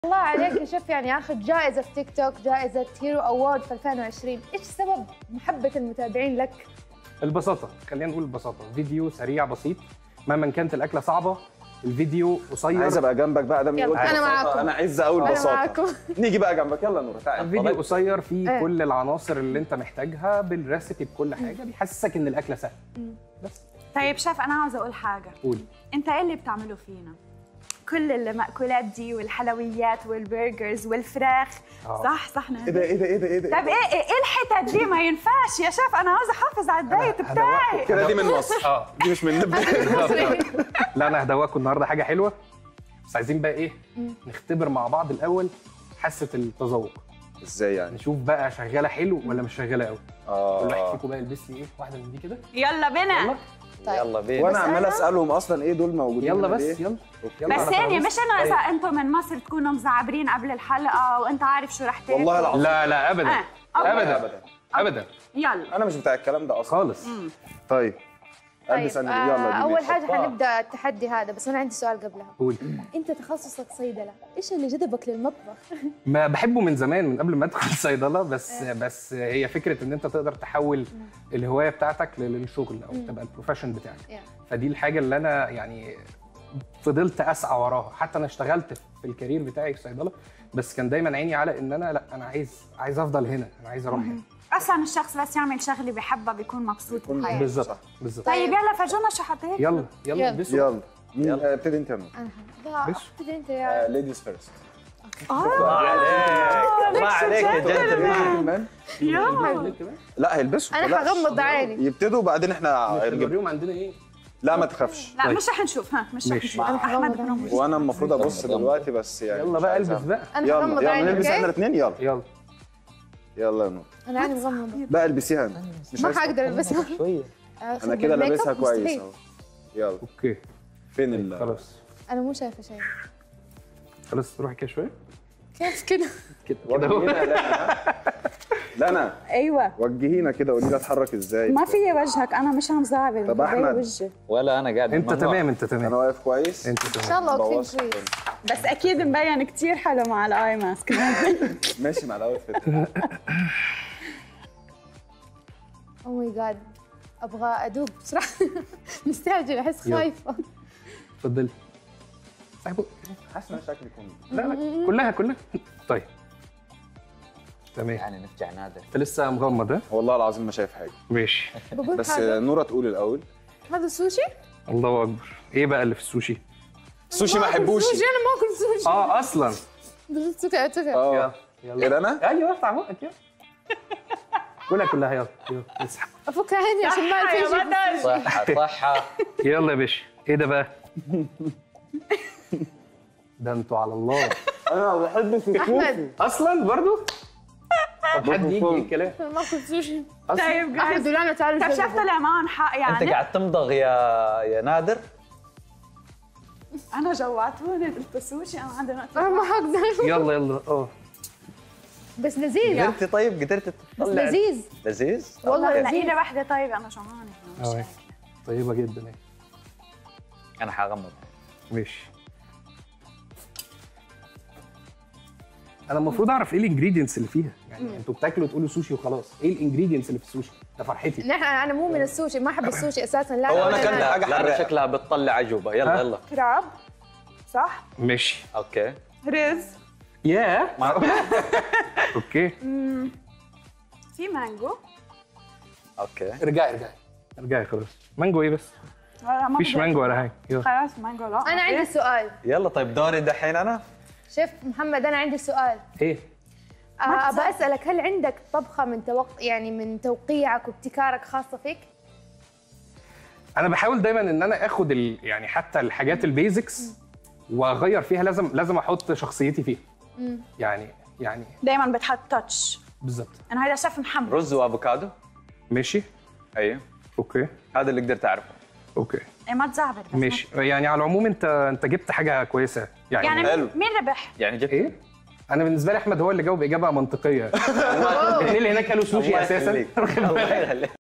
الله عليك يا شيف يعني اخذ جائزة في تيك توك جائزة هيرو اوورد في 2020 ايش سبب محبة المتابعين لك؟ البساطه خلينا نقول البساطه فيديو سريع بسيط مهما كانت الاكله صعبه الفيديو قصير عايز ابقى جنبك بقى ده يلا، أنا معاكم. انا عايز اقول انا بساطه معاكم نيجي بقى جنبك يلا نور تعالى الفيديو قصير فيه إيه. كل العناصر اللي انت محتاجها بالريسيبي بكل حاجه بيحسسك ان الاكله سهله بس طيب شيف انا عاوزه اقول حاجه قولي انت ايه اللي بتعمله فينا كل المأكولات دي والحلويات والبرجرز والفراخ آه. صح صح نهى؟ ايه ده ايه ده ايه ده ايه ده طب ايه ايه الحتت دي ما ينفعش يا شيف انا عاوزه احافظ على الدايت بتاعي كده دي من مصر اه دي مش من نبدا لا انا هدوقكم النهارده حاجه حلوه بس عايزين بقى ايه نختبر مع بعض الاول حاسه التذوق ازاي يعني نشوف بقى شغاله حلو ولا مش شغاله قوي كل واحد اه فيكم بقى يلبس لي ايه واحده من دي كده يلا بينا يلا طيب. يلا بينا وانا بس عمال أنا- اسالهم اصلا ايه دول موجودين يلا هنا بس ليه؟ يلا أوكي. يلا بس على ثانية طول. مش انه اذا طيب. انتم من مصر تكونوا مزعبرين قبل الحلقة وانت عارف شو رح تاكل والله العظيم لا لا ابدا آه. أوكي. ابدا ابدا ابدا يلا انا مش بتاع الكلام ده اصلا خالص طيب طيب البس آه انا يلا دي اول ماشي. حاجة حنبدا التحدي هذا بس انا عندي سؤال قبلها قولي انت تخصصك صيدلة ايش اللي جذبك للمطبخ؟ ما بحبه من زمان من قبل ما ادخل صيدله بس بس هي فكره ان انت تقدر تحول الهوايه بتاعتك للشغل او تبقى البروفيشن بتاعك Yeah. فدي الحاجه اللي انا يعني فضلت اسعى وراها حتى انا اشتغلت في الكارير بتاعي في صيدله بس كان دايما عيني على ان انا لا انا عايز عايز افضل هنا انا عايز اروح هنا اصلا الشخص بس يعمل شغله بحبها بيكون مبسوط يكون بحياته بالظبط بالظبط طيب يلا فرجونا شو حطيت يلا يلا يلا. البسوا يلا مين يلا. آه، ابتدي انت يا نور انا لا بس. ابتدي انت يا ليديز فيرست الله عليك الله عليك يا جنتلمان يلا لا هيلبسوا انا لا. حغمض عيني يبتدوا وبعدين احنا مش هنجيب هنوريهم عندنا ايه لا ما تخافش لا طيب. مش رح نشوف ها مش رح ماشي. نشوف أنا احمد حغمض بنوم وانا المفروض ابص دلوقتي بس يعني يلا مش بقى عايز البس أعمل. بقى انا يلا حغمض يلا عيني نلبس احنا اوكي؟ الاثنين يلا يلا يلا يا نور انا عيني مغمضة بقى البسيها انت مش ما عايز حقدر البسها شويه انا كده لابسها كويس اهو يلا اوكي فين ال خلاص انا مو شايفة شيء خلاص روحي كده شويه كيف كده؟ كده كده اهو وجهينا لا لا انا ايوه وجهينا كده قولي لي اتحرك ازاي ما في وجهك انا مش عم زعبل طب أحمد. وجهي ولا انا قاعد انت ممنوع. تمام انت انا تمام واقف كويس انت ان تمام شاء الله واقفين بوظت كويس بس اكيد مبين كثير حلو مع الاي ماسك ماشي مع الاوتفيت او ماي جاد ابغى ادوب بسرعة مستعجلة احس يلا. خايفة اتفضلي صاحبه حاسس ان أنا شكلي كوميدي لا لا كلها كلها طيب تمام يعني نرجع نادر انت لسه مغمض ها والله العظيم ما شايف حاجه ماشي بقول بس حاجة نوره تقول الاول هذا سوشي؟ الله اكبر ايه بقى اللي في السوشي السوشي ما آكل احبوش سوشي انا ما اكل سوشي اه اصلا بس سكر سكر اه يلا كده انا ايوه افتح بقك يلا كلها كلها يلا يلا اسحب افك عيني عشان ما اعرف ايش صحة صحة يلا يا باشا ايه ده بقى ده انتوا على الله انا بحب احمد اصلا برضو طب حد يجي الكلام انا ما اكل سوشي طيب احمد جايز ولانا تعالوا طيب شفت جربوا. طلع معهم حق انت يعني قاعد تمضغ يا يا نادر انا جوعتوني قلت سوشي انا عندي نقطة انا ما حقدر يلا يلا اه بس لذيذ قدرتي طيب قدرت بس تطلع لذيذ لذيذ والله لا لذيذ لي واحدة طيب انا جوعانة مش أوي. عارفة. طيبه جدا اهي انا حغمض ماشي انا المفروض اعرف ايه الانجريدينتس اللي فيها يعني انتوا بتاكلوا تقولوا سوشي وخلاص ايه الانجريدينتس اللي في السوشي ده فرحتي نحن انا مو من السوشي ما احب السوشي اساسا لا هو أنا لا، كان لا. حاجة لا لا حراقة. شكلها بتطلع عجوبة يلا ها؟ يلا كراب صح ماشي اوكي رز يا اوكي في مانجو اوكي ارجعي ارجعي ارجعي خلاص مانجو ايه بس ولا ما مفيش بدي- مانجو ولا حاجه يلا خلاص مانجو لا انا عندي سؤال يلا طيب دوري دحين انا شيف محمد انا عندي سؤال ايه آه، ابى اسالك هل عندك طبخه من توق يعني من توقيعك وابتكارك خاصه فيك؟ انا بحاول دايما ان انا اخد ال... يعني حتى الحاجات البيزكس واغير فيها لازم لازم احط شخصيتي فيها يعني يعني دائما بتحط تاتش بالظبط انا هذا شيف محمد رز وافوكادو ماشي ايوه اوكي هذا اللي قدرت اعرفه اوكي إيه ما تزعبر بس ماشي يعني على العموم انت انت جبت حاجه كويسه يعني, يعني حلو. مين ربح؟ يعني جبت ايه انا بالنسبه لي احمد هو اللي جاوب اجابه منطقيه الاثنين اللي هناك قالوا سوشي الله اساسا يخليك. الله يخليك